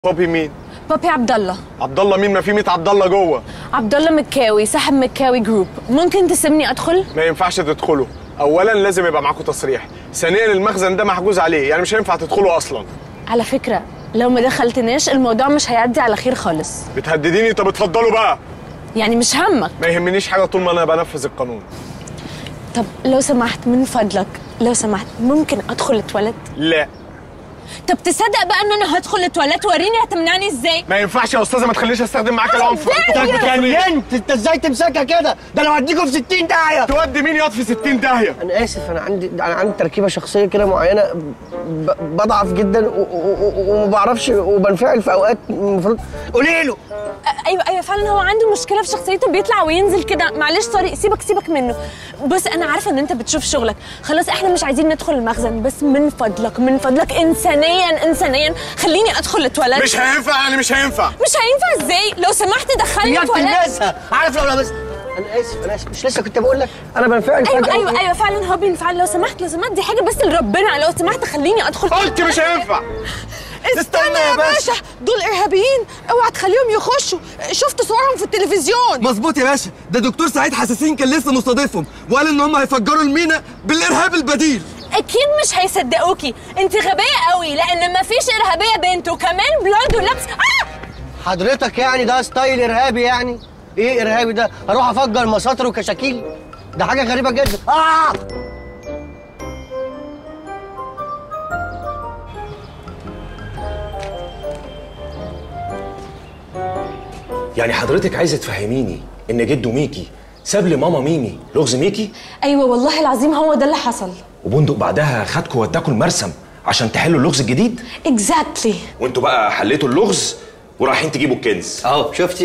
بابي مين بابي عبد الله عبد الله مين ما في 100 عبد الله جوه عبد الله مكاوي صاحب مكاوي جروب ممكن تسيبني ادخل ما ينفعش تدخلوا اولا لازم يبقى معاكم تصريح ثانيا المخزن ده محجوز عليه يعني مش هينفع تدخلوا اصلا على فكره لو ما دخلتناش الموضوع مش هيعدي على خير خالص بتهدديني طب اتفضلوا بقى يعني مش همك ما يهمنيش حاجه طول ما انا بنفذ القانون طب لو سمحت من فضلك لو سمحت ممكن ادخل التواليت لا طب تصدق بقى ان انا هدخل التواليت وريني هتمنعني ازاي ما ينفعش يا استاذه ما تخلينيش استخدم معاك العنف إزاي؟ انت اتجننت انت ازاي تمسكها كده ده انا هديكم في 60 داهيه تودي مين يقعد في 60 داهيه انا اسف انا عندي انا عندي تركيبه شخصيه كده معينه ب... بضعف جدا و- و- و- وما بعرفش وبنفعل في اوقات المفروض قولي له أ- ايوه ايوه فعلا هو عنده مشكله في شخصيته بيطلع وينزل كده معلش سوري سيبك سيبك منه بص انا عارفه ان انت بتشوف شغلك خلاص احنا مش عايزين ندخل المخزن بس من فضلك من فضلك انسانيا انسانيا خليني ادخل التواليت مش هينفع يعني مش هينفع مش هينفع ازاي لو سمحت دخلني هي التواليت بتلمسها عارف لو لمست انا اسف انا اسف مش لسه كنت بقول لك انا بنفعل ايوه فجأة ايوه ايوه فعلا هو بينفعل لو سمحت لو سمحت دي حاجه بس لربنا لو سمحت خليني ادخل قلت مش هينفع استنى يا باشا دول ارهابيين اوعى تخليهم يخشوا شفت صورهم في التلفزيون مظبوط يا باشا ده دكتور سعيد حساسين كان لسه مستضيفهم وقال ان هم هيفجروا المينا بالارهاب البديل اكيد مش هيصدقوكي انت غبيه قوي لان مفيش ارهابيه بنت وكمان بلاد ولبس آه! حضرتك يعني ده ستايل ارهابي يعني ايه ارهابي ده اروح افجر مساطر وكشاكيل ده حاجه غريبه جدا اه يعني حضرتك عايزه تفهميني ان جدو ميكي ساب لماما ميمي لغز ميكي ايوه والله العظيم هو ده اللي حصل وبندق بعدها خدكوا وداكوا المرسم عشان تحلوا اللغز الجديد اكزاكتلي وانتوا بقى حليتوا اللغز ورايحين تجيبوا الكنز اهو شفتي